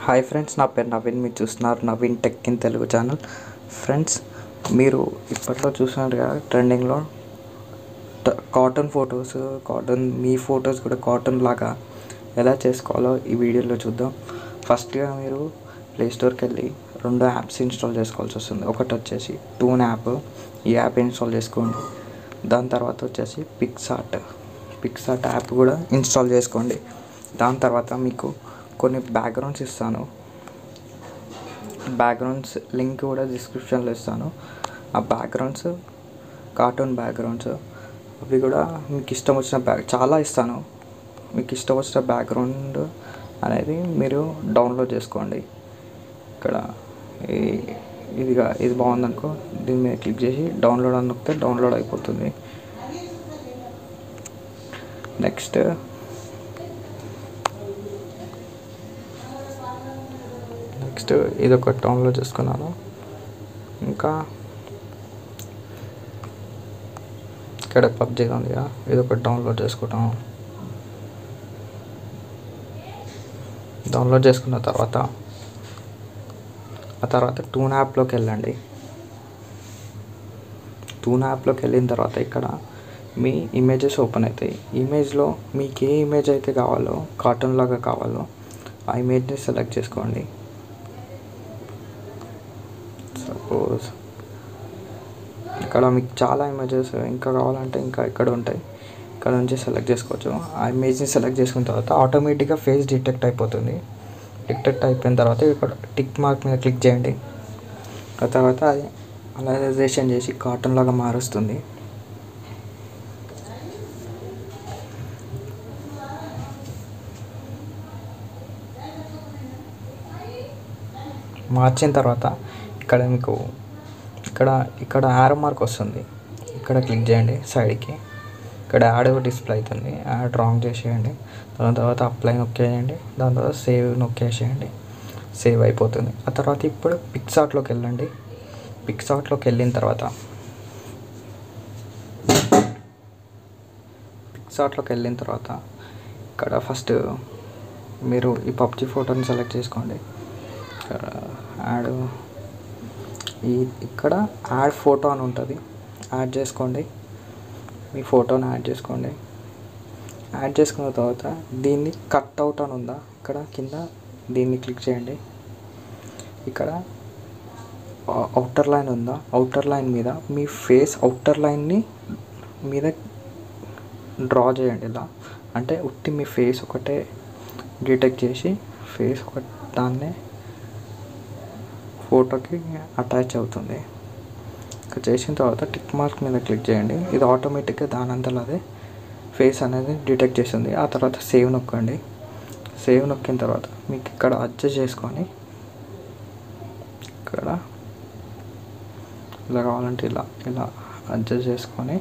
hi friends నా పేరు నవీన్ మీరు చూస్తున్నారు Naveen tech in Telugu channel friends మీరు ఇప్పట్లో చూసినారు కదా ట్రెండింగ్లో ట- కాటన్ ఫొటోస్ కాటన్ మీ ఫొటోస్ కూడా కాటన్ లాగా ఎలా చేసుకోవాలో ఈ వీడియోలో చూద్దాం ఫస్ట్గా మీరు ప్లే స్టోర్కి వెళ్ళి రెండు యాప్స్ ఇన్స్టాల్ చేసుకోవాల్సి వస్తుంది ఒకటి వచ్చేసి టూన్ యాప్ ఈ యాప్ ఇన్స్టాల్ చేసుకోండి దాని తర్వాత వచ్చేసి పిక్సార్ట్ పిక్సార్ట్ యాప్ కూడా ఇన్స్టాల్ చేసుకోండి దాని తర్వాత మీకు కొన్ని బ్యాక్గ్రౌండ్స్ ఇస్తాను బ్యాక్గ్రౌండ్స్ లింక్ కూడా డిస్క్రిప్షన్లో ఇస్తాను ఆ బ్యాక్గ్రౌండ్స్ కార్టూన్ బ్యాక్గ్రౌండ్స్ అవి కూడా మీకు ఇష్టం వచ్చిన బ్యాక్ చాలా ఇస్తాను మీకు ఇష్టం వచ్చిన బ్యాక్గ్రౌండ్ అనేది మీరు డౌన్లోడ్ చేసుకోండి ఇక్కడ ఈ- ఇదిగా ఇది బాగుందనుకో దీని మీద క్లిక్ చేసి డౌన్లోడ్ అని నొక్కితే డౌన్లోడ్ అయిపోతుంది నెక్స్ట్ నెక్స్ట్ ఇది ఒకటి డౌన్లోడ్ చేసుకున్నాను ఇంకా ఇక్కడ పబ్జీ ఉంది కదా ఇది ఒకటి డౌన్లోడ్ చేసుకుంటాం డౌన్లోడ్ చేసుకున్న తర్వాత ఆ తర్వాత టూన్ యాప్లోకి వెళ్ళండి టూన్ యాప్లోకి వెళ్ళిన తర్వాత ఇక్కడ మీ ఇమేజెస్ ఓపెన్ అవుతాయి ఇమేజ్లో మీకు ఏ ఇమేజ్ అయితే కావాలో కార్టూన్ లాగా కావాలో ఆ ఇమేజ్ని సెలెక్ట్ చేసుకోండి సపోజ్ ఇక్కడ మీకు చాలా ఇమేజెస్ ఇంకా కావాలంటే ఇంకా ఇక్కడ ఉంటాయి ఇక్కడ నుంచి సెలెక్ట్ చేసుకోవచ్చు ఆ ఇమేజ్ని సెలెక్ట్ చేసుకున్న తర్వాత ఆటోమేటిక్గా ఫేస్ డిటెక్ట్ అయిపోతుంది డిటెక్ట్ అయిపోయిన తర్వాత ఇక్కడ టిక్ మార్క్ మీద క్లిక్ చేయండి ఆ తర్వాత అది అనలైజేషన్ చేసి కార్టూన్ లాగా మారుస్తుంది మార్చిన తర్వాత ఇక్కడ మీకు ఇక్కడ ఇక్కడ యారో మార్క్ వస్తుంది ఇక్కడ క్లిక్ చేయండి సైడ్కి ఇక్కడ యాడ్ డిస్ప్లే అవుతుంది యాడ్ రాంగ్ చేసేయండి దాని తర్వాత అప్లై నొక్కేయండి దాని తర్వాత సేవ్ నొక్కేసేయండి సేవ్ అయిపోతుంది ఆ తర్వాత ఇప్పుడు పిక్సార్ట్లోకి వెళ్ళండి పిక్సార్ట్లోకి వెళ్ళిన తర్వాత పిక్సార్ట్లోకి వెళ్ళిన తర్వాత ఇక్కడ ఫస్ట్ మీరు ఈ పబ్జి ఫోటోని సెలెక్ట్ చేసుకోండి ఇక్కడ యాడ్ ఈ ఇక్కడ యాడ్ ఫోటో అని ఉంటుంది యాడ్ చేసుకోండి మీ ఫోటోని యాడ్ చేసుకోండి యాడ్ చేసుకున్న తర్వాత దీన్ని కట్ అవుట్ అని ఉందా ఇక్కడ కింద దీన్ని క్లిక్ చేయండి ఇక్కడ అవుటర్ లైన్ ఉందా అవుటర్ లైన్ మీద మీ ఫేస్ అవుటర్ లైన్ని మీద డ్రా చేయండి ఇలా అంటే ఉత్తి మీ ఫేస్ ఒకటే డిటెక్ట్ చేసి ఫేస్ ఒక దాన్నే ఫోటోకి అటాచ్ అవుతుంది ఇక్కడ చేసిన తర్వాత టిక్ మార్క్ మీద క్లిక్ చేయండి ఇది ఆటోమేటిక్గా దాని అంతలో అదే ఫేస్ అనేది డిటెక్ట్ చేస్తుంది ఆ తర్వాత సేవ్ నొక్కండి సేవ్ నొక్కిన తర్వాత మీకు ఇక్కడ అడ్జస్ట్ చేసుకొని ఇక్కడ ఇలా కావాలంటే ఇలా ఇలా అడ్జస్ట్ చేసుకొని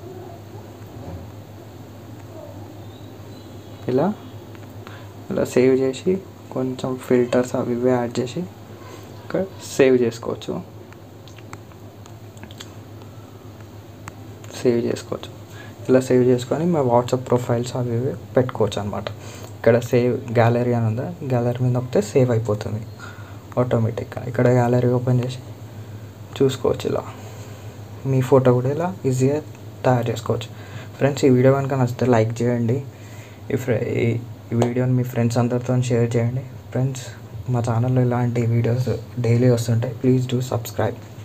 ఇలా ఇలా సేవ్ చేసి కొంచెం ఫిల్టర్స్ అవి ఇవి యాడ్ చేసి ఇక్కడ సేవ్ చేసుకోవచ్చు సేవ్ చేసుకోవచ్చు ఇలా సేవ్ చేసుకొని మా వాట్సాప్ ప్రొఫైల్స్ అవి ఇవి పెట్టుకోవచ్చు అనమాట ఇక్కడ సేవ్ గ్యాలరీ అని ఉందా గ్యాలరీ మీద నొక్కితే సేవ్ అయిపోతుంది ఆటోమేటిక్గా ఇక్కడ గ్యాలరీ ఓపెన్ చేసి చూసుకోవచ్చు ఇలా మీ ఫోటో కూడా ఇలా ఈజీగా తయారు చేసుకోవచ్చు ఫ్రెండ్స్ ఈ వీడియో కనుక నచ్చితే లైక్ చేయండి ఈ ఫ్రె- ఈ ఈ వీడియోని మీ ఫ్రెండ్స్ అందరితో షేర్ చేయండి ఫ్రెండ్స్ మా ఛానల్లో ఇలాంటి వీడియోస్ డైలీ వస్తుంటాయి ప్లీజ్ డూ సబ్స్క్రైబ్